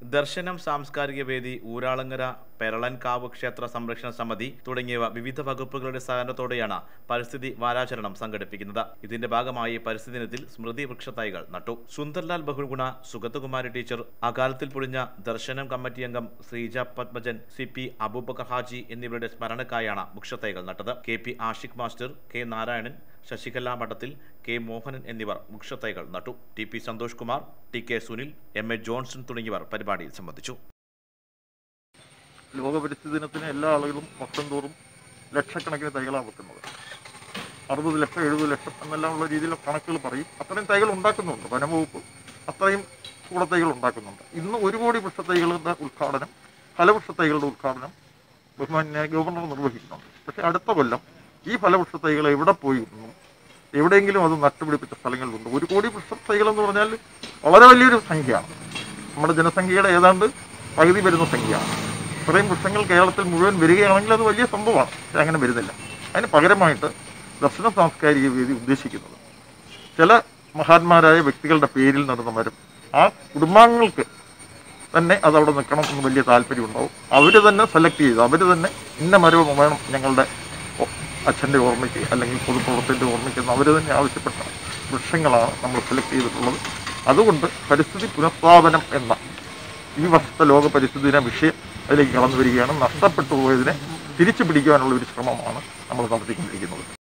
ദർശനം സാംസ്കാരിക വേദി ഊരാളങ്ങര പെരളൻകാവ് ക്ഷേത്ര സംരക്ഷണ സമിതി തുടങ്ങിയവ വിവിധ വകുപ്പുകളുടെ സഹകരണത്തോടെയാണ് പരിസ്ഥിതി വാരാചരണം സംഘടിപ്പിക്കുന്നത് ഇതിന്റെ ഭാഗമായി പരിസ്ഥിതി ദിനത്തിൽ സ്മൃതി വൃക്ഷത്തൈകൾ നട്ടു സുന്ദർലാൽ ബഹുഗുണ സുഗതകുമാരി ടീച്ചർ അകാലത്തിൽ പൊളിഞ്ഞ ദർശനം കമ്മിറ്റി അംഗം ശ്രീജ പത്മജൻ സി പി അബൂബക്കർ ഹാജി എന്നിവരുടെ സ്മരണക്കായാണ് വൃക്ഷത്തൈകൾ നട്ടത് K P Ashiq master K Narayanan Sasikala Madathil K Mohanan എന്നിവർ വൃക്ഷത്തൈകൾ നട്ടു T P Santhosh Kumar T K Sunil M A Johnson തുടങ്ങിയവർ പരിപാടിയിൽ സംബന്ധിച്ചു ലോക പരിസ്ഥിതി ദിനത്തിന് എല്ലാ ആളുകളും വർഷം തോറും ലക്ഷക്കണക്കിന് തൈകളാണ് വെക്കുന്നത് അറുപത് ലക്ഷം എഴുപത് ലക്ഷം എന്നെല്ലാം ഉള്ള രീതിയിലുള്ള കണക്കുകൾ പറയും അത്രയും തൈകൾ ഉണ്ടാക്കുന്നുണ്ട് വനംവകുപ്പ് അത്രയും കൂടത്തൈകൾ ഉണ്ടാക്കുന്നുണ്ട് ഇന്ന് ഒരു കോടി വൃക്ഷത്തൈകളുടെ ഉദ്ഘാടനം ഫലവൃക്ഷത്തൈകളുടെ ഉദ്ഘാടനം ബഹുമാന്യ ഗവർണർ നിർവഹിക്കുന്നുണ്ട് പക്ഷേ അടുത്ത കൊല്ലം ഈ ഫലവൃക്ഷത്തൈകൾ എവിടെ പോയി എന്നും എവിടെയെങ്കിലും അത് നട്ടുപിടിപ്പിച്ച സ്ഥലങ്ങളിലുണ്ട് ഒരു കോടി വൃക്ഷത്തൈകൾ എന്ന് പറഞ്ഞാൽ വളരെ വലിയൊരു സംഖ്യയാണ് നമ്മുടെ ജനസംഖ്യയുടെ ഏതാണ്ട് പകുതി വരുന്ന സംഖ്യയാണ് ഇത്രയും വൃക്ഷങ്ങൾ കേരളത്തിൽ മുഴുവൻ വരികയാണെങ്കിൽ അത് വലിയ സംഭവമാണ് പക്ഷെ അങ്ങനെ വരുന്നില്ല അതിന് പകരമായിട്ട് ദർശന സാംസ്കാരിക വേദി ഉദ്ദേശിക്കുന്നത് ചില മഹാന്മാരായ വ്യക്തികളുടെ പേരിൽ നടന്ന മരം ആ കുടുംബാംഗങ്ങൾക്ക് തന്നെ അത് അവിടെ നിൽക്കണം എന്ന് വലിയ താല്പര്യം ഉണ്ടാവും അവർ തന്നെ സെലക്ട് ചെയ്ത് അവർ തന്നെ ഇന്ന മരം വേണം ഞങ്ങളുടെ ഒ- അച്ഛൻ്റെ ഓർമ്മയ്ക്ക് അല്ലെങ്കിൽ പൊതുപ്രവർത്തൻ്റെ ഓർമ്മയ്ക്ക് എന്ന് അവർ തന്നെ ആവശ്യപ്പെട്ട വൃക്ഷങ്ങളാണ് നമ്മൾ സെലക്ട് ചെയ്തിട്ടുള്ളത് അതുകൊണ്ട് പരിസ്ഥിതി പുനഃസ്ഥാപനം എന്ന ഈ വർഷത്തെ ലോക പരിസ്ഥിതി ദിന വിഷയം അതിലേക്ക് കടന്നു വരികയാണ് നഷ്ടപ്പെട്ടു പോയതിനെ തിരിച്ചു പിടിക്കാനുള്ള ഒരു ശ്രമമാണ് നമ്മൾ നടത്തിക്കൊണ്ടിരിക്കുന്നത്